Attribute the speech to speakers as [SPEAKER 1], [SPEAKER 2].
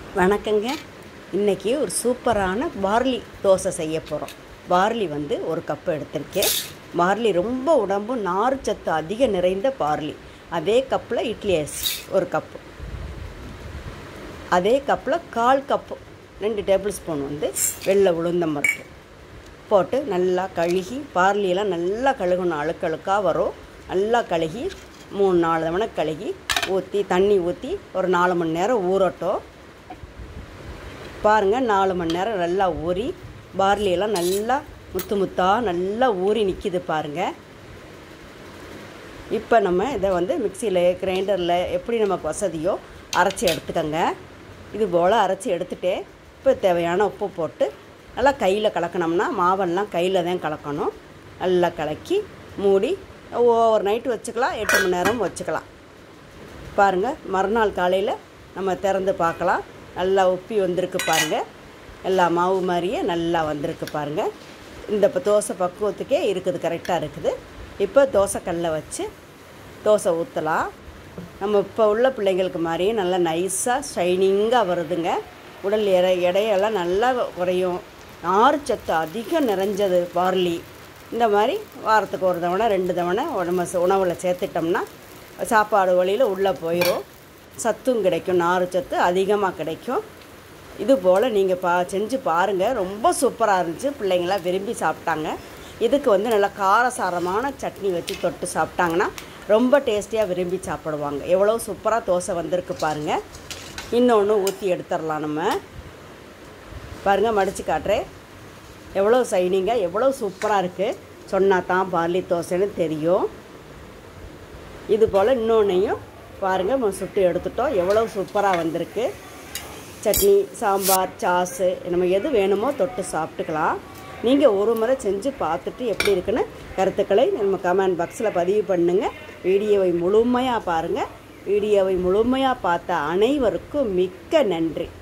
[SPEAKER 1] வணக்கங்க இன்றைக்கி ஒரு சூப்பரான பார்லி தோசை செய்ய போகிறோம் பார்லி வந்து ஒரு கப்பு எடுத்திருக்கேன் பார்லி ரொம்ப உடம்பு நார்ச்சத்து அதிக நிறைந்த பார்லி அதே கப்பில் இட்லி அரிசி ஒரு கப்பு அதே கப்பில் கால் கப்பு ரெண்டு டேபிள் ஸ்பூன் வந்து வெள்ளை உளுந்தம் பருப்பு போட்டு நல்லா கழுகி பார்லியெல்லாம் நல்லா கழுகணும் அழுக்கழுக்காக வரும் நல்லா கழுகி மூணு நாலு தவணை கழுகி ஊற்றி தண்ணி ஊற்றி ஒரு நாலு மணி நேரம் ஊறட்டும் பாருங்கள் நாலு மணி நேரம் நல்லா ஊறி பார்லியெல்லாம் நல்லா முத்து முத்தாக நல்லா ஊறி நிற்கிது பாருங்கள் இப்போ நம்ம இதை வந்து மிக்சியில் கிரைண்டரில் எப்படி நமக்கு வசதியோ அரைச்சி எடுத்துக்கோங்க இது போல் அரைச்சி எடுத்துகிட்டே இப்போ தேவையான உப்பு போட்டு நல்லா கையில் கலக்கணும்னா மாவெல்லாம் கையில் தான் கலக்கணும் நல்லா கலக்கி மூடி ஓவர் நைட்டு வச்சுக்கலாம் எட்டு மணி நேரம் வச்சுக்கலாம் பாருங்கள் மறுநாள் காலையில் நம்ம திறந்து பார்க்கலாம் நல்லா உப்பி வந்திருக்கு பாருங்கள் எல்லா மாவு மாதிரியே நல்லா வந்திருக்கு பாருங்கள் இந்த இப்போ தோசை பக்குவத்துக்கே இருக்குது கரெக்டாக இருக்குது இப்போ தோசைக்கல்லை வச்சு தோசை ஊற்றலாம் நம்ம இப்போ உள்ள பிள்ளைங்களுக்கு மாதிரியே நல்லா நைஸாக ஷைனிங்காக வருதுங்க உடல் எடை எடையெல்லாம் நல்லா குறையும் நார்ச்சத்து அதிகம் நிறைஞ்சது பார்லி இந்த மாதிரி வாரத்துக்கு ஒரு தவணை ரெண்டு தவணை நம்ம உணவில் சேர்த்துட்டோம்னா சாப்பாடு வழியில் உள்ளே போயிடும் சத்தும் கிடைக்கும் நார் சத்து அதிகமாக கிடைக்கும் இது போல் நீங்கள் பா செஞ்சு பாருங்கள் ரொம்ப சூப்பராக இருந்துச்சு பிள்ளைங்களாம் விரும்பி சாப்பிட்டாங்க இதுக்கு வந்து நல்லா காரசாரமான சட்னி வச்சு தொட்டு சாப்பிட்டாங்கன்னா ரொம்ப டேஸ்டியாக விரும்பி சாப்பிடுவாங்க எவ்வளோ சூப்பராக தோசை வந்திருக்கு பாருங்கள் இன்னொன்று ஊற்றி எடுத்துடலாம் நம்ம பாருங்கள் மடித்து காட்டுறேன் எவ்வளோ சைனிங்காக எவ்வளோ சூப்பராக இருக்குது சொன்னால் தான் பார்லி தோசைன்னு தெரியும் இது போல் இன்னொன்றையும் பாருங்கள் நம்ம சுட்டு எடுத்துட்டோம் எவ்வளோ சூப்பராக வந்திருக்கு சட்னி சாம்பார் சாஸு நம்ம எது வேணுமோ தொட்டு சாப்பிட்டுக்கலாம் நீங்கள் ஒரு முறை செஞ்சு பார்த்துட்டு எப்படி இருக்குன்னு கருத்துக்களை நம்ம கமெண்ட் பாக்ஸில் பதிவு பண்ணுங்கள் வீடியோவை முழுமையாக பாருங்கள் வீடியோவை முழுமையாக பார்த்த அனைவருக்கும் மிக்க நன்றி